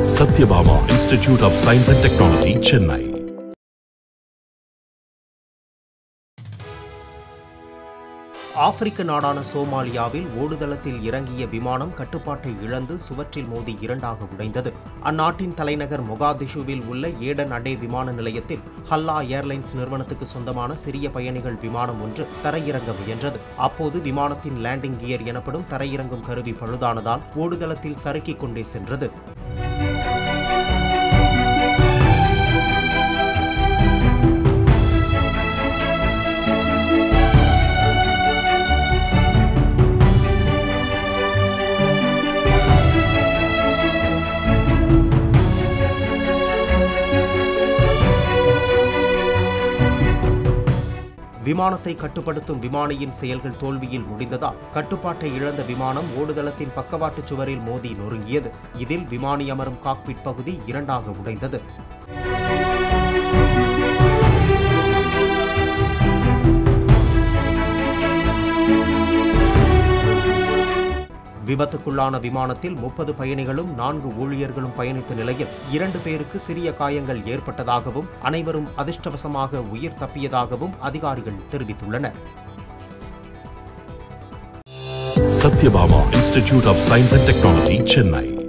Satyabama Institute of Science and Technology, Chennai. ஆப்பிரிக்க நாடான சோமாலியாவில் ஓடுதளத்தில் இறங்கிய விமானம் கட்டுப்பாட்டை இழந்து சுவற்றில் மோதி இரண்டாக உடைந்தது அந்நாட்டின் தலைநகர் மொகாதிஷுவில் உள்ள ஏடன் அடே விமான நிலையத்தில் ஹல்லா ஏர்லைன்ஸ் நிறுவனத்துக்கு சொந்தமான சிறிய பயணிகள் விமானம் ஒன்று தரையிறங்க முயன்றது அப்போது விமானத்தின் லேண்டிங் கியர் எனப்படும் தரையிறங்கும் கருவி பழுதானதால் ஓடுதளத்தில் சறுக்கிக் கொண்டே சென்றது விமானத்தை கட்டுப்படுத்தும் விமானியின் செயல்கள் தோல்வியில் முடிந்ததால் கட்டுப்பாட்டை இழந்த விமானம் ஓடுதளத்தின் பக்கவாட்டு சுவரில் மோதி நொறுங்கியது இதில் விமானி அமரும் காக்பிட் பகுதி இரண்டாக உடைந்தது விபத்துக்குள்ளான விமானத்தில் முப்பது பயணிகளும் நான்கு ஊழியர்களும் பயணித்த நிலையில் இரண்டு பேருக்கு சிறிய காயங்கள் ஏற்பட்டதாகவும் அனைவரும் அதிர்ஷ்டவசமாக உயிர் தப்பியதாகவும் அதிகாரிகள் தெரிவித்துள்ளனர் Satyabama Institute of Science and Technology, Chennai.